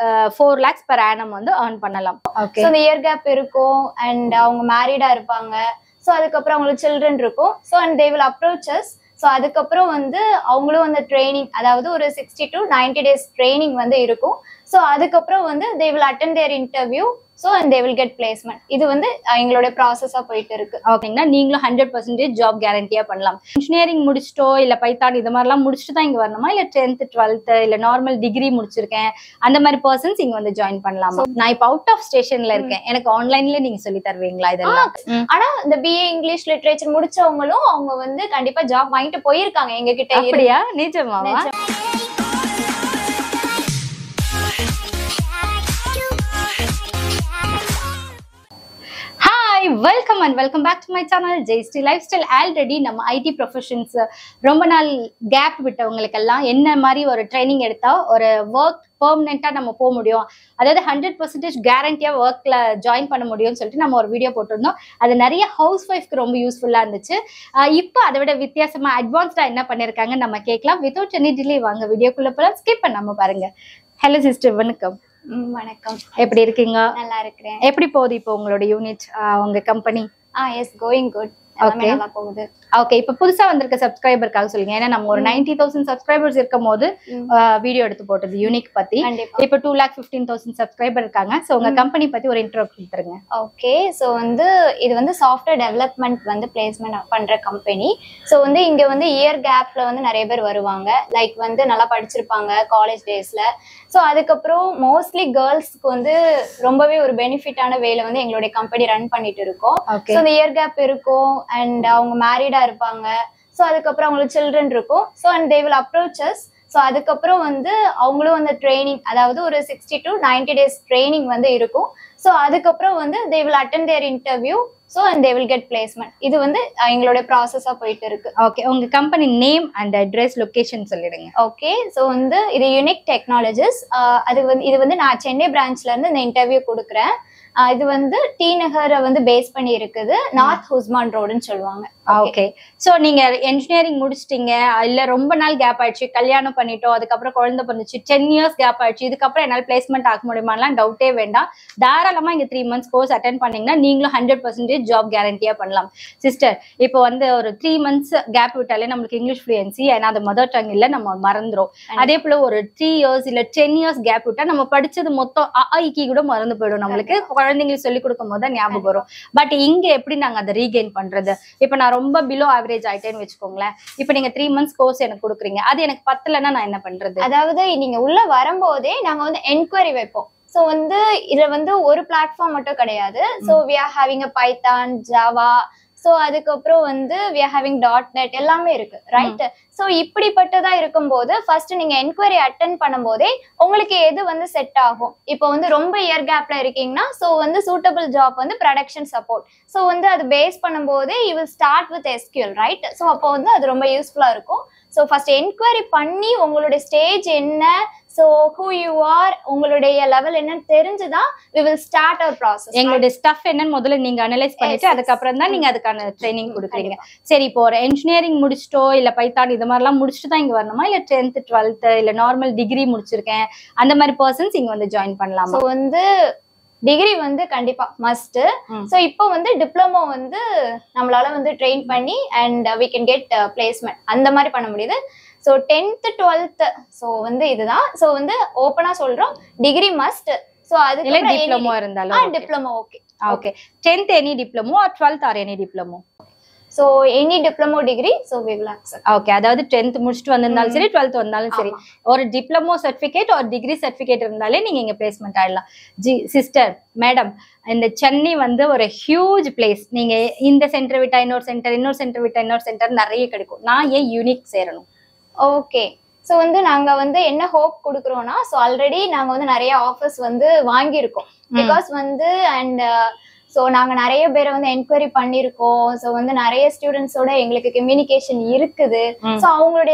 Four lakhs per annum வந்து earn பண்ணலாம் okay so இந்த இயர் கேப் இருக்கும் அண்ட் அவங்க மேரிடா இருப்பாங்க ஸோ அதுக்கப்புறம் அவங்களுக்கு சில்ட்ரன் இருக்கும் so and they will approaches so அதுக்கப்புறம் வந்து அவங்களும் அந்த ட்ரைனிங் அதாவது ஒரு சிக்ஸ்டி டு 90 டேஸ் ட்ரைனிங் வந்து இருக்கும் ஸோ அதுக்கப்புறம் வந்து they will attend their interview so and they will get placement இது வந்து அஹ், எங்களுடைய ப்ராசஸாக போயிட்டு இருக்கு ஓகேங்களா நீங்களும் ஹண்ட்ரட் பர்சன்டேஜ் ஜாப் கேரண்டியா பண்ணலாம் இன்ஜினியரிங் முடிச்சிட்டோ இல்ல பைத்தான் இது மாதிரிலாம் முடிச்சுட்டு தான் இங்க வரணுமா இல்ல டென்த் டுவெல்த் இல்ல நார்மல் டிகிரி முடிச்சிருக்கேன் அந்த மாதிரி பர்சன்ஸ் இங்க வந்து ஜாயின் பண்ணலாமா நான் இப்போ அவுட் ஆஃப் ஸ்டேஷன்ல இருக்கேன் எனக்கு ஆன்லைன்ல நீங்க சொல்லி தருவீங்களா இதெல்லாம் ம். ஆனா இந்த பிஏ இங்கிலீஷ் லிட்ரேச்சர் முடிச்சவங்களும் அவங்க வந்து கண்டிப்பா ஜாப் வாங்கிட்டு போயிருக்காங்க எங்க கிட்ட இருந்து. அப்படியா நிஜமாவா நிஜம். Hi welcome and welcome back to my channel ஜெய்ஸ்டி லைஃப் ஸ்டைல் ஆல்ரெடி நம்ம ஐடி ப்ரொஃபஷன்ஸ் ரொம்ப நாள் கேப் விட்டவங்களுக்கெல்லாம் என்ன மாதிரி ஒரு ட்ரைனிங் எடுத்தா ஒரு ஒர்க் பெர்மனெண்ட்டாக நம்ம போக முடியும் அதாவது ஹண்ட்ரட் பர்சன்டேஜ் கேரண்டியாக ஒர்க்கில் ஜாயின் பண்ண முடியும்னு சொல்லிட்டு நம்ம ஒரு வீடியோ போட்டிருந்தோம் அது நிறைய ஹவுஸ் ஒய்ஃப்க்கு ரொம்ப யூஸ்ஃபுல்லாக இருந்துச்சு ஆஹ் இப்போ அதை விட வித்தியாசமாக அட்வான்ஸ்டாக என்ன பண்ணியிருக்காங்க நம்ம கேட்கலாம் வித்தவுட் எனி டிலே வாங்க வீடியோக்குள்ளே போகலாம் ஸ்கிப் பண்ணாம பாருங்க ஹலோ சிஸ்டர் வணக்கம் ம், வணக்கம் எப்படி இருக்கீங்க நல்லா இருக்கிறேன் எப்படி போகுது இப்போ உங்களோட யூனிட் உங்க company uh is going good எல்லாமே Okay. நல்லா போகுது ஓகே இப்போ புதுசா வந்திருக்க சப்ஸ்கிரைபருக்காக சொல்லுங்க ஏன்னா நம்ம ஒரு நைன்டி தௌசண்ட் சப்ஸ்கிரைபர்ஸ் இருக்கும் போது ம். வீடியோ எடுத்து போட்டது யூனிக் பத்தி கண்டிப்பா இப்போ two lakh fifteen thousand subscriber இருக்காங்க ஸோ உங்க கம்பெனி பத்தி ஒரு இன்ட்ரோ கொடுத்துருங்க ஓகே ஸோ வந்து இது வந்து சாஃப்ட்வேர் டெவலப்மெண்ட் வந்து பிளேஸ்மெண்ட் பண்ற கம்பெனி ஸோ வந்து இங்க வந்து இயர் கேப்ல வந்து நிறைய பேர் வருவாங்க லைக் வந்து நல்லா படிச்சிருப்பாங்க காலேஜ் டேஸ்ல ஸோ அதுக்கப்புறம் மோஸ்ட்லி கேர்ள்ஸ்க்கு வந்து ரொம்பவே ஒரு பெனிஃபிட்டான வேலை வந்து எங்களுடைய கம்பெனி ரன் பண்ணிட்டு இருக்கோம் ஓகே ஸோ இந்த இயர் கேப் இருக்கும் அண்ட் அவங்க மேரிடா இருப்பாங்க ஸோ அதுக்கப்புறம் அவங்களுக்கு சில்ட்ரன் இருக்கும் so and they will approaches so அதுக்கப்புறம் வந்து அவங்களும் அந்த ட்ரைனிங் அதாவது ஒரு சிக்ஸ்டி டு 90 டேஸ் ட்ரைனிங் வந்து இருக்கும் ஸோ அதுக்கப்புறம் வந்து they will attend their interview so and they will get placement இது வந்து அஹ், எங்களுடைய ப்ராசஸாக போயிட்டு இருக்கு ஓகே உங்க company name and address location சொல்லிடுங்க ஓகே ஸோ வந்து இது யூனிக் டெக்னாலஜிஸ் அது வந்து இது வந்து நான் சென்னை பிரான்ச்ல இருந்து இந்த இன்டர்வியூ கொடுக்குறேன் ஆஹ் இது வந்து டி நகரை வந்து பேஸ் பண்ணி இருக்குது நார்த் ஹுஸ்மான் ரோடுன்னு சொல்லுவாங்க ஓகே சோ நீங்க இன்ஜினியரிங் முடிச்சிட்டீங்க இல்ல ரொம்ப நாள் கேப் ஆயிடுச்சு கல்யாணம் பண்ணிட்டோம் அதுக்கப்புறம் குழந்தை பிறந்துச்சு டென் இயர்ஸ் கேப் ஆயிடுச்சு இதுக்கப்புறம் என்னால் பிளேஸ்மெண்ட் ஆக முடியுமாலாம் டவுட்டே வேண்டாம் தாராளமா இங்க த்ரீ மந்த்ஸ் கோர்ஸ் அட்டன் பண்ணீங்கன்னா நீங்களும் ஹண்ட்ரட் பர்சன்டேஜ் ஜாப் கேரண்டியா பண்ணலாம் சிஸ்டர் இப்போ வந்து ஒரு த்ரீ மந்த்ஸ் கேப் விட்டாலே நம்மளுக்கு இங்கிலீஷ் ஃப்ளூயன்சி ஏன்னா அது மதர் டங் இல்ல நம்ம மறந்துரும் அதே போல ஒரு த்ரீ இயர்ஸ் இல்ல டென் இயர்ஸ் கேப் விட்டா நம்ம படிச்சது மொத்தம் அ, ஆ, இக்கி கூட மறந்து போயிடும் நம்மளுக்கு குழந்தைங்களுக்கு சொல்லி கொடுக்கும் போது தான் ஞாபகம் வரும் பட் இங்க எப்படி நாங்க அதை ரீகெயின் பண்றது இப்ப நான் ரொம்ப பிலோ ஆவரேஜ் ஆயிட்டேன்னு வச்சுக்கோங்களேன் இப்ப நீங்க த்ரீ மந்த்ஸ் கோர்ஸ் எனக்கு கொடுக்குறீங்க அது எனக்கு பத்தலைன்னா நான் என்ன பண்றது அதாவது நீங்க உள்ள வரும்போதே நாங்க வந்து என்கொயரி வைப்போம் ஸோ வந்து இதுல வந்து ஒரு பிளாட்ஃபார்ம் மட்டும் கிடையாது so we are having a Python Java so அதுக்கப்புறம் வந்து we are having dot net எல்லாமே இருக்கு ரைட் ஸோ இப்படிப்பட்டதா இருக்கும்போது ஃபர்ஸ்ட் நீங்க என்கொயரி அட்டன் பண்ணும்போதே உங்களுக்கு எது வந்து செட் ஆகும் இப்போ வந்து ரொம்ப இயர் கேப்ல இருக்கீங்கன்னா ஸோ வந்து சூட்டபிள் ஜாப் வந்து ப்ரொடக்ஷன் சப்போர்ட் ஸோ வந்து அது பேஸ் பண்ணும்போதே you will start with SQL right so அப்போ வந்து அது ரொம்ப யூஸ்ஃபுல்லா இருக்கும் ஸோ ஃபர்ஸ்ட் என்கொயரி பண்ணி உங்களுடைய ஸ்டேஜ் என்ன ஸோ ஹூ யூ ஆர் உங்களுடைய லெவல் என்னன்னு தெரிஞ்சுதான் we will start our process எங்களுடைய ஸ்டஃப் என்னன்னு முதல்ல நீங்க அனலைஸ் பண்ணிட்டு Yes, yes. அதுக்கப்புறம் தான் நீங்க அதுக்கான ட்ரைனிங் கொடுக்குறீங்க சரி இப்போ ஒரு இன்ஜினியரிங் முடிச்சிட்டோ இல்ல பைத்தான் இது மாதிரிலாம் முடிச்சுட்டு தான் இங்க வரணுமா இல்ல டென்த் டுவெல்த் இல்ல நார்மல் டிகிரி முடிச்சிருக்கேன் அந்த மாதிரி பர்சன்ஸ் இங்க வந்து ஜாயின் பண்ணலாமா ஸோ வந்து டிகிரி வந்து கண்டிப்பா மஸ்ட் ம். ஸோ இப்போ வந்து டிப்ளமோ வந்து நம்மளால வந்து ட்ரெயின் பண்ணி and we can get placement அந்த மாதிரி பண்ண முடியுது ஸோ டென்த்து டுவெல்த்து ஸோ வந்து இதுதான் ஸோ வந்து ஓப்பனா சொல்றோம் டிகிரி மஸ்ட் ஸோ இல்ல அதுக்கு டிப்ளமோ இருந்தாலும் diploma okay okay tenth any diploma or twelfth or any diploma so any diploma degree so we will accept okay அதாவது டென்த் முடிச்சுட்டு வந்திருந்தாலும் சரி டுவெல்த் வந்தாலும் சரி ஆமா. ஒரு டிப்ளமோ சர்டிபிகேட் ஒரு டிகிரி சர்டிபிகேட் இருந்தாலே நீங்க இங்க பிளேஸ்மெண்ட் ஆயிடலாம் ஜி சிஸ்டர் மேடம் இந்த சென்னை வந்து ஒரு ஹியூஜ் பிளேஸ் நீங்க இந்த சென்டர் விட்டா இன்னொரு சென்டர் இன்னொரு சென்டர் விட்டா இன்னொரு சென்டர் நிறைய கிடைக்கும் நான் ஏன் யூனிக் சேரணும் ஓகே ஸோ வந்து நாங்க வந்து என்ன ஹோப் கொடுக்குறோம்னா ஸோ ஆல்ரெடி நாங்க வந்து நிறைய ஆஃபர்ஸ் வந்து வாங்கியிருக்கோம் பிகாஸ் வந்து அண்ட் ஸோ நாங்க நிறைய பேரை வந்து என்கொயரி பண்ணியிருக்கோம் ஸோ வந்து நிறைய ஸ்டூடெண்ட்ஸோட எங்களுக்கு கம்யூனிகேஷன் இருக்குது ம். ஸோ அவங்களுடைய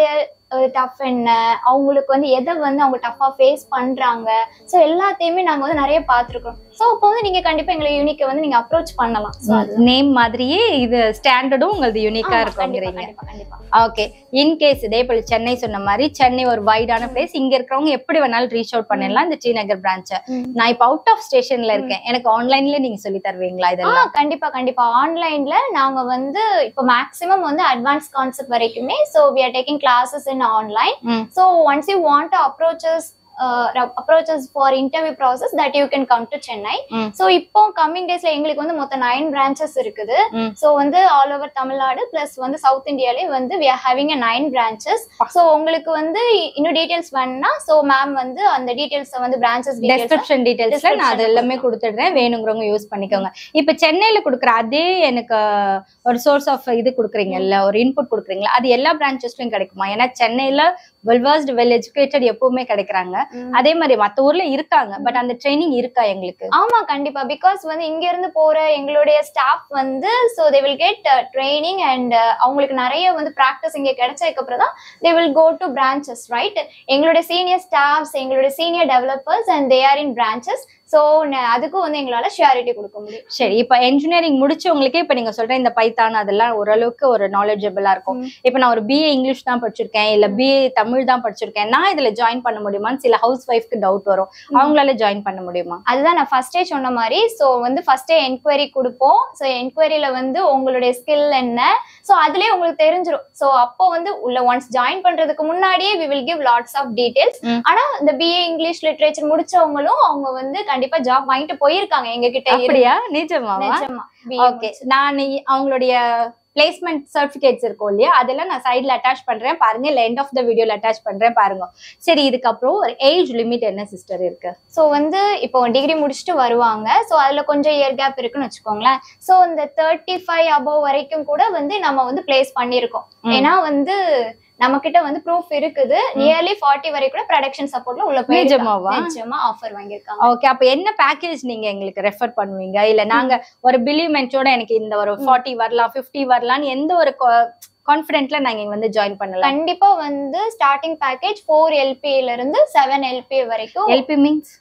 டஃப் என்ன அவங்களுக்கு வந்து எதை வந்து அவங்க டஃபா ஃபேஸ் பண்றாங்க ஸோ எல்லாத்தையுமே நாங்க வந்து நிறைய பார்த்துருக்கோம் ஸோ அப்போ வந்து நீங்க கண்டிப்பா எங்களை யூனிக்கை வந்து நீங்க அப்ரோச் பண்ணலாம் ஸோ அது நேம் மாதிரியே இது ஸ்டாண்டர்டும் உங்களுக்கு யூனிக்கா ஆமா, இருக்குங்கிறீங்க கண்டிப்பா கண்டிப்பா ஓகே இன்கேஸ் இதே போல சென்னை சொன்ன மாதிரி சென்னை ஒரு வைடான பிளேஸ் இங்க இருக்கிறவங்க எப்படி வேணாலும் ரீச் அவுட் பண்ணிடலாம் இந்த டி நகர் பிரான்ச்ச ம். நான் இப்ப அவுட் ஆஃப் ஸ்டேஷன்ல இருக்கேன் எனக்கு ஆன்லைன்ல நீங்க சொல்லி தருவீங்களா ஆ இதெல்லாம் கண்டிப்பா கண்டிப்பா ஆன்லைன்ல நாங்க வந்து இப்போ மேக்ஸிமம் வந்து அட்வான்ஸ் கான்செப்ட் வரைக்குமே so we are taking classes in online ம். So once you want approaches approaches for interview process that you can come to Chennai ம். ஸோ இப்போ கம்மிங் டேஸ்ல எங்களுக்கு வந்து மொத்தம் நைன் பிரான்ச்சஸ் இருக்குது ம். ஸோ வந்து ஆல் ஓவர் தமிழ்நாடு பிளஸ் வந்து சவுத் இந்தியாலே வந்து we are having a nine branches so உங்களுக்கு வந்து இன்னும் டீடைல்ஸ் வேணும்னா ஸோ மேம் வந்து அந்த டீடைல்ஸ் வந்து பிரான்ச்சஸ் டீடைல்ஸ் டெஸ்கிரிப்ஷன் டீடைல்ஸ்ல நான் அது எல்லாமே கொடுத்துடுறேன் வேணுங்கிறவங்க யூஸ் பண்ணிக்கோங்க இப்ப சென்னையில கொடுக்குற அதே எனக்கு ஒரு சோர்ஸ் ஆஃப் இது கொடுக்குறீங்கல்ல ஒரு இன்புட் கொடுக்குறீங்களா அது எல்லா பிரான்ச்சஸ்லயும் கிடைக்குமா ஏன்னா சென்னையில வெல்வர்ஸ்ட் வெல் எஜுகேட்டட் எப்பவுமே கிடைக்கிறாங்க அதே மாதிரி மத்த ஊர்ல இருக்காங்க பட் அந்த ட்ரைனிங் இருக்கா எங்களுக்கு ஆமா கண்டிப்பா பிகாஸ் வந்து இங்க இருந்து போற எங்களுடைய ஸ்டாஃப் வந்து so they will get training and அவங்களுக்கு நிறைய வந்து ப்ராக்டிஸ் இங்க கிடைச்சதுக்கு அப்புறம் தான் they will go to branches right எங்களுடைய சீனியர் ஸ்டாஃப்ஸ் எங்களுடைய senior developers and they are in branches so அதுக்கும் வந்து எங்களால ஷியாரிட்டி கொடுக்க முடியும் சரி இப்ப இன்ஜினியரிங் முடிச்சவங்களுக்கே இப்ப நீங்க சொல்ற இந்த பைத்தான் அதெல்லாம் ஓரளவுக்கு ஒரு நாலேஜபிளா இருக்கும் ம். இப்ப நான் ஒரு பிஏ இங்கிலீஷ் தான் படிச்சிருக்கேன் இல்ல பிஏ தமிழ் தான் படிச்சிருக்கேன் நான் இதுல ஜாயின் பண்ண முடியுமான்னு சில ஹவுஸ் ஒய்ஃப்க்கு டவுட் வரும் அவங்களால ஜாயின் பண்ண முடியுமா அதுதான் நான் ஃபர்ஸ்டே சொன்ன மாதிரி ஸோ வந்து ஃபர்ஸ்டே என்கொயரி கொடுப்போம் ஸோ என்கொயரியில வந்து உங்களுடைய ஸ்கில் என்ன ஸோ அதுலயே உங்களுக்கு தெரிஞ்சிடும் ஸோ அப்போ வந்து உள்ள ஒன்ஸ் ஜாயின் பண்றதுக்கு முன்னாடியே we will give lots of details ம். ஆனா இந்த பிஏ இங்கிலீஷ் லிட்ரேச்சர் முடிச்சவங்களும் அவங்க வந்து கண்டிப்பா ஜாப் வாங்கிட்டு போயிருக்காங்க எங்க கிட்ட இருந்து. அப்படியா நிஜமாவா நிஜமா BA ஓகே நான் இ- அவங்களுடைய பிளேஸ்மெண்ட் சர்டிபிகேட்ஸ் இருக்கும் இல்லையா அதெல்லாம் நான் சைட்ல அட்டாச் பண்றேன் பாருங்க இல்ல எண்ட் ஆஃப் த வீடியோல அட்டாச் பண்றேன் பாருங்க சரி இதுக்கப்புறம் ஒரு ஏஜ் லிமிட் என்ன சிஸ்டர் இருக்கு ஸோ வந்து இப்போ டிகிரி முடிச்சுட்டு வருவாங்க ஸோ அதுல கொஞ்சம் இயர் கேப் இருக்குன்னு வச்சுக்கோங்களேன் ஸோ இந்த தேர்ட்டி ஃபைவ் அபவ் வரைக்கும் கூட வந்து நம்ம வந்து பிளேஸ் பண்ணியிருக்கோம் ம். ஏன்னா வந்து நம்ம கிட்ட வந்து ப்ரூஃப் இருக்குது நியர்லி ஃபார்ட்டி வரைக்கும் கூட ப்ரொடக்ஷன் சப்போர்ட்ல உள்ள நிஜமாவா? போயிருக்காங்க நிஜமா ஆஃபர் வாங்கியிருக்காங்க ஓகே அப்ப என்ன பேக்கேஜ் நீங்க எங்களுக்கு ரெஃபர் பண்ணுவீங்க இல்ல நாங்க ஒரு பிலிமெண்ட்டோட எனக்கு இந்த ஒரு ஃபார்ட்டி வரலாம் 50 வரலாம்னு எந்த ஒரு கான்பிடென்ட்ல நாங்க இங்க வந்து ஜாயின் பண்ணலாம் கண்டிப்பா வந்து ஸ்டார்டிங் பேக்கேஜ் ஃபோர் எல்பில இருந்து செவன் எல்பி வரைக்கும் LP means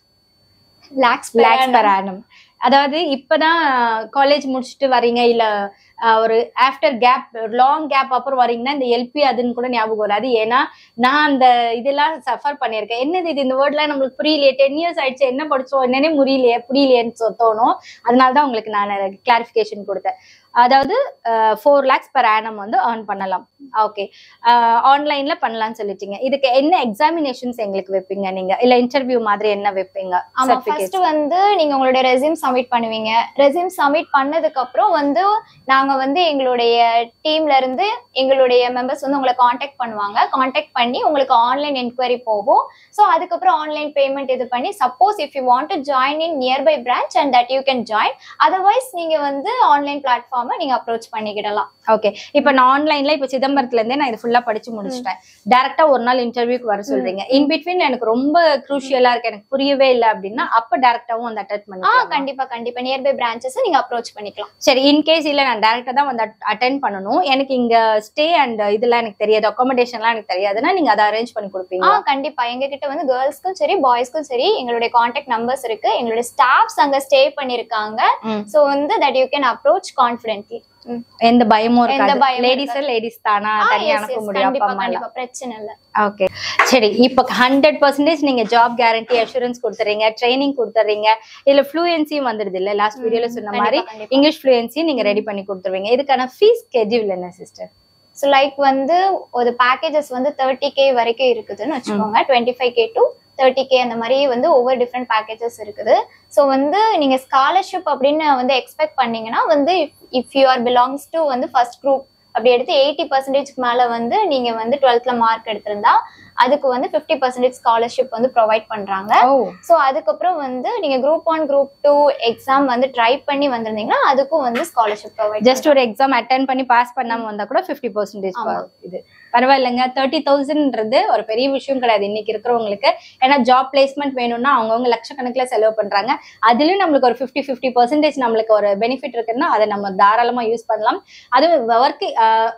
lakhs lakhs per annum அதாவது இப்பதான் காலேஜ் முடிச்சுட்டு வரீங்க இல்ல அஹ், ஒரு ஆஃப்டர் கேப் லாங் கேப் அப்புறம் வரீங்கன்னா இந்த எல்பி அதுன்னு கூட ஞாபகம் வராது ஏன்னா நான் அந்த இதெல்லாம் சஃபர் பண்ணியிருக்கேன் என்னது இது இந்த வேர்ட்லாம் நம்மளுக்கு புரியலையே டென் இயர்ஸ் ஆயிடுச்சு என்ன படிச்சோம் என்னன்னே புரியலையே புரியலையேன்னு சொ- தோணும் அதனால தான் உங்களுக்கு நான் கிளாரிஃபிகேஷன் கொடுத்தேன் அதாவது ஃபோர் லேக்ஸ் per annum வந்து earn பண்ணலாம் ஓகே ஆன்லைன்ல பண்ணலாம்னு சொல்லிட்டீங்க இதுக்கு என்ன எக்ஸாமினேஷன்ஸ் எங்களுக்கு வைப்பீங்க நீங்க இல்ல இன்டர்வியூ மாதிரி என்ன வைப்பீங்க ஆமா Certificates? ஃபர்ஸ்ட் வந்து நீங்க உங்களுடைய ரெசியூம் சப்மிட் பண்ணுவீங்க ரெசியூம் சப்மிட் பண்ணதுக்கு அப்புறம் வந்து நாங்க வந்து எங்களுடைய டீம்ல இருந்து எங்களுடைய மெம்பர்ஸ் வந்து உங்களை காண்டாக்ட் பண்ணுவாங்க காண்டாக்ட் பண்ணி உங்களுக்கு ஆன்லைன் என்கொயரி போகும் ஸோ அதுக்கப்புறம் ஆன்லைன் பேமெண்ட் இது பண்ணி suppose if you want to join in nearby branch and that you can join otherwise நீங்க வந்து ஆன்லைன் பிளாட்ஃபார்மை நீங்க அப்ரோச் பண்ணிக்கிடலாம் ஓகே இப்போ நான் ஆன்லைன்ல இப்போ சிதம்பரத்துல இருந்தே நான் இது ஃபுல்லா படிச்சு முடிச்சிட்டேன் டைரக்டா ஒரு நாள் இன்டர்வியூக்கு வர சொல்றீங்க இன் பிட்வீன் எனக்கு ரொம்ப குரூஷியலா இருக்கு எனக்கு புரியவே இல்லை அப்படின்னா அப்ப டைரக்டாவும் வந்து அட்டென்ட் ஆ பண்ணி கண்டிப்பா கண்டிப்பா நியர்பை பிரான்ச்சஸ் நீங்க அப்ரோச் பண்ணிக்கலாம் சரி இன் கேஸ் இல்ல நான் டைரக்டா தான் வந்து அட்டென்ட் பண்ணணும் எனக்கு இங்க ஸ்டே அண்ட் இதெல்லாம் எனக்கு தெரியாது அகாமடேஷன்லாம் எனக்கு தெரியாதுன்னா நீங்க அதை அரேஞ்ச் பண்ணி ஆ கொடுப்பீங்க கண்டிப்பா எங்க கிட்ட வந்து கேர்ள்ஸ்க்கும் சரி பாய்ஸ்க்கும் சரி எங்களுடைய காண்டாக்ட் நம்பர்ஸ் இருக்கு எங்களுடைய ஸ்டாஃப்ஸ் அங்க ஸ்டே பண்ணிருக்காங்க ம். சோ வந்து that you can approach confidently எந்த பயமும் எந்த இருக்காது பயமும் லேடிஸ் லேடிஸ் தானா தனியா அனுப்ப முடியும் அப்பா கண்டிப்பா அம்மா கண்டிப்பா பிரச்சனை இல்ல ஓகே சரி இப்போ ஹண்ட்ரட் பர்சன்டேஜ் நீங்க ஜாப் கேரண்டி அஷூரன்ஸ் கொடுத்துறீங்க ட்ரைனிங் கொடுத்துறீங்க இதுல ஃப்ளூயன்சியும் வந்துடுது இல்ல லாஸ்ட் வீடியோல சொன்ன கண்டிப்பா, மாதிரி கண்டிப்பா. இங்கிலீஷ் ஃப்ளூயன்சி நீங்க ரெடி பண்ணி கொடுத்துருவீங்க இதுக்கான ஃபீஸ் ஸ்கெட்யூல் என்ன சிஸ்டர் ஸோ லைக் வந்து ஒரு பேக்கேஜஸ் வந்து தேர்ட்டி கே வரைக்கும் இருக்குதுன்னு வச்சுக்கோங்க twenty five K to thirty K அந்த மாதிரி வந்து ஒவ்வொரு டிஃப்ரெண்ட் பேக்கேஜஸ் இருக்குது ஸோ வந்து நீங்க ஸ்காலர்ஷிப் அப்படின்னு வந்து எக்ஸ்பெக்ட் பண்ணீங்கன்னா வந்து if you are belongs to வந்து ஃபர்ஸ்ட் குரூப் அப்படி எடுத்து எயிட்டி பர்சன்டேஜ்க்கு மேல வந்து நீங்க வந்து டுவெல்த்ல மார்க் எடுத்திருந்தா அதுக்கு வந்து ஃபிஃப்டி பர்சன்டேஜ் ஸ்காலர்ஷிப் வந்து ப்ரொவைட் பண்றாங்க ஓ ஸோ அதுக்கப்புறம் வந்து நீங்க group one group two exam வந்து ட்ரை பண்ணி வந்திருந்தீங்கன்னா அதுக்கும் வந்து ஸ்காலர்ஷிப் ப்ரொவைட் ஜஸ்ட் ஒரு எக்ஸாம் அட்டன் பண்ணி பாஸ் பண்ணாம வந்தா கூட ஃபிஃப்டி பர்சன்டேஜ் ஆமா. இது பரவாயில்லைங்க தேர்ட்டி தௌசண்ட்ன்றது ஒரு பெரிய விஷயம் கிடையாது இன்னைக்கு இருக்கிறவங்களுக்கு ஏன்னா ஜாப் பிளேஸ்மெண்ட் வேணும்னா அவங்கவுங்க லட்சக்கணக்கில் செலவு பண்றாங்க அதுலயும் நம்மளுக்கு ஒரு ஃபிஃப்டி ஃபிஃப்டி பர்சன்டேஜ் நம்மளுக்கு ஒரு பெனிஃபிட் இருக்குன்னா அதை நம்ம தாராளமா யூஸ் பண்ணலாம் அதுவும் ஒர்க்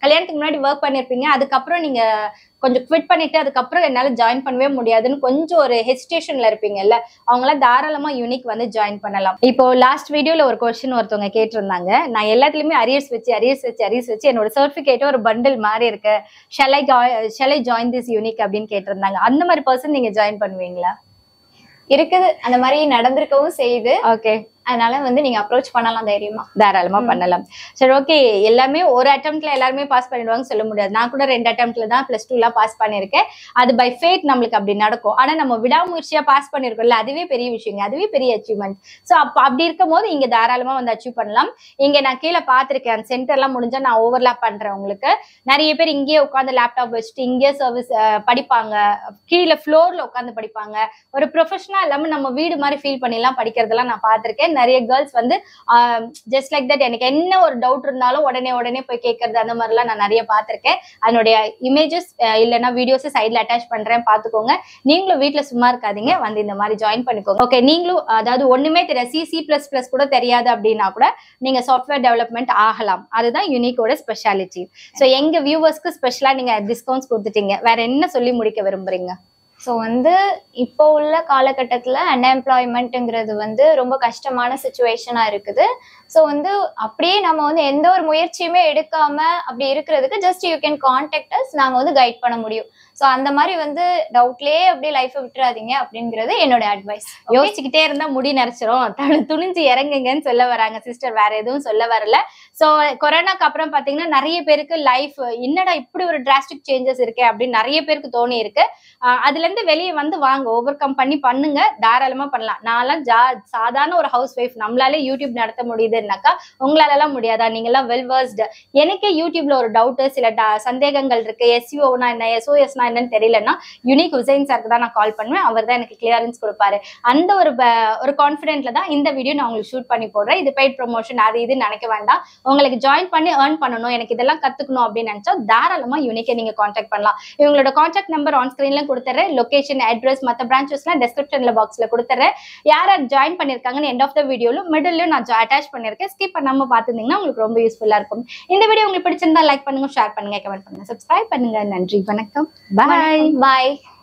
கல்யாணத்துக்கு முன்னாடி ஒர்க் பண்ணிருப்பீங்க அதுக்கப்புறம் நீங்க கொஞ்சம் குவிட் பண்ணிட்டு அதுக்கப்புறம் என்னால ஜாயின் பண்ணவே முடியாதுன்னு கொஞ்சம் ஒரு ஹெசிடேஷன்ல இருப்பீங்கல்ல அவங்களாம் தாராளமா யூனிக் வந்து ஜாயின் பண்ணலாம் இப்போ லாஸ்ட் வீடியோல ஒரு கொஸ்டின் ஒருத்தவங்க கேட்டிருந்தாங்க நான் எல்லாத்துலயுமே அரியர்ஸ் வச்சு அரியர்ஸ் வச்சு அரியர்ஸ் வச்சு என்னோட சர்டிபிகேட் ஒரு பண்டில் மாதிரி இருக்கு ஷெலை ஷெலை ஜாயின் திஸ் யூனிக் அப்படின்னு கேட்டிருந்தாங்க அந்த மாதிரி பர்சன் நீங்க ஜாயின் பண்ணுவீங்களா இருக்குது அந்த மாதிரி நடந்திருக்கவும் செய்யுது ஓகே அதனால வந்து நீங்க அப்ரோச் பண்ணலாம் தைரியமா தாராளமா பண்ணலாம் சரி ஓகே எல்லாமே ஒரு அட்டம்ப்ட்ல எல்லாருமே பாஸ் பண்ணிடுவாங்க சொல்ல முடியாது நான் கூட ரெண்டு அட்டம்ப்ட்ல தான் பிளஸ் டூ எல்லாம் பாஸ் பண்ணிருக்கேன் அது பை ஃபேட் நம்மளுக்கு அப்படி நடக்கும் ஆனா நம்ம விடாமுயற்சியா பாஸ் பண்ணிருக்கோம்ல அதுவே பெரிய விஷயங்க அதுவே பெரிய அச்சீவ்மெண்ட் சோ அப்ப அப்படி இருக்கும் போது இங்க தாராளமா வந்து அச்சீவ் பண்ணலாம் இங்க நான் கீழே பார்த்திருக்கேன் அந்த சென்டர் எல்லாம் முடிஞ்சா நான் ஓவர்லாப் பண்றேன் உங்களுக்கு நிறைய பேர் இங்கேயே உட்காந்து லேப்டாப் வச்சுட்டு இங்கேயே சர்வீஸ் படிப்பாங்க கீழே ஃப்ளோர்ல உட்காந்து படிப்பாங்க ஒரு ப்ரொஃபஷனலா இல்லாம நம்ம வீடு மாதிரி ஃபீல் பண்ணிலாம் படிக்கிறதெல்லாம் நான் பார்த்திருக்கேன் நிறைய கேர்ள்ஸ் வந்து ஜஸ்ட் லைக் தட் எனக்கு என்ன ஒரு டவுட் இருந்தாலும் உடனே உடனே போய் கேட்கறது அந்த மாதிரிலாம் நான் நிறைய பார்த்திருக்கேன் அதனுடைய இமேஜஸ் இல்லைன்னா வீடியோஸ் சைட்ல அட்டாச் பண்றேன் பாத்துக்கோங்க நீங்களும் வீட்ல சும்மா இருக்காதீங்க வந்து இந்த மாதிரி ஜாயின் பண்ணிக்கோங்க ஓகே நீங்களும் அதாவது ஒண்ணுமே தெரியாது சி சி பிளஸ் பிளஸ் கூட தெரியாது அப்படின்னா கூட நீங்க சாஃப்ட்வேர் டெவலப்மெண்ட் ஆகலாம் அதுதான் யூனிக்கோட ஸ்பெஷாலிட்டி ஸோ எங்க வியூவர்ஸ்க்கு ஸ்பெஷலா நீங்க டிஸ்கவுண்ட்ஸ் கொடுத்துட்டீங்க வேற என்ன சொல்லி முடிக்க விரும்புறீங்க ஸோ வந்து இப்போ உள்ள காலகட்டத்தில் அன்எம்ப்ளாய்மெண்ட்டுங்கிறது வந்து ரொம்ப கஷ்டமான சுச்சுவேஷனாக இருக்குது ஸோ வந்து அப்படியே நம்ம வந்து எந்த ஒரு முயற்சியுமே எடுக்காம அப்படி இருக்கிறதுக்கு just you can contact us நாங்கள் வந்து கைட் பண்ண முடியும் ஸோ அந்த மாதிரி வந்து டவுட்லேயே அப்படியே லைஃப்பை விட்டுறாதீங்க அப்படிங்கிறது என்னோட அட்வைஸ் யோசிச்சுக்கிட்டே இருந்தா முடி நரைச்சிரும் தனு துணிஞ்சு இறங்குங்கன்னு சொல்ல வராங்க சிஸ்டர் வேற எதுவும் சொல்ல வரல சோ கொரோனாக்கு அப்புறம் பாத்தீங்கன்னா நிறைய பேருக்கு லைஃப் என்னடா இப்படி ஒரு டிராஸ்டிக் சேஞ்சஸ் இருக்கே அப்படின்னு நிறைய பேருக்கு தோணி இருக்கு ஆஹ் அதுல இருந்து வெளியே வந்து வாங்க ஓவர் கம் பண்ணி பண்ணுங்க தாராளமா பண்ணலாம் நான்லாம் ஜா சாதாரண ஒரு ஹவுஸ் ஒய்ஃப் நம்மளாலே யூடியூப் நடத்த முடியுதுன்னாக்கா உங்களால எல்லாம் முடியாதா நீங்க எல்லாம் வெல் வர்ஸ்டு எனக்கே யூடியூப்ல ஒரு டவுட் சில da- சந்தேகங்கள் இருக்கு எஸ்யூஓனா என்ன எஸ்ஓஎஸ்னா என்னன்னு தெரியலன்னா யூனிக் ஹுசைன் சாருக்கு தான் நான் கால் பண்ணுவேன் அவர் தான் எனக்கு கிளியரன்ஸ் கொடுப்பாரு அந்த ஒரு ப- ஒரு கான்ஃபிடென்ட்ல தான் இந்த வீடியோ நான் உங்களுக்கு ஷூட் பண்ணி போடுறேன் இது பெய்ட் ப்ரொமோஷன் அது இது நினைக்க வேண்டாம் உங்களுக்கு ஜாயின் பண்ணி ஏர்ன் பண்ணணும் எனக்கு இதெல்லாம் கத்துக்கணும் அப்படின்னு நினைச்சா தாராளமா யூனிக்கை நீங்க காண்டாக்ட் பண்ணலாம் இவங்களோட காண்டாக்ட் நம்பர் ஆன் ஸ்கிரீன்ல கொடுத்துறேன் லொகேஷன் அட்ரஸ் மற்ற பிரான்ச்சஸ்லாம் டெஸ்கிரிப்ஷன்ல பாக்ஸ்ல கொடுத்துறேன் யார் யார் ஜாயின் பண்ணிருக்காங்கன்னு எண்ட் ஆஃப் த வீடியோல மிடில் நான் அட்டாச் பண்ணிருக்கேன் ஸ்கிப் பண்ணாம பார்த்துருந்தீங்கன்னா உங்களுக்கு ரொம்ப யூஸ்ஃபுல்லா இருக்கும் இந்த வீடியோ உங்களுக்கு பிடிச்சிருந்தா லைக் பண்ணுங்க ஷேர் பண்ணுங்க கமெண்ட் பண்ணுங்க சப்ஸ்கிரைப் பண்ணுங்க நன்றி வணக்கம் பாய் பாய்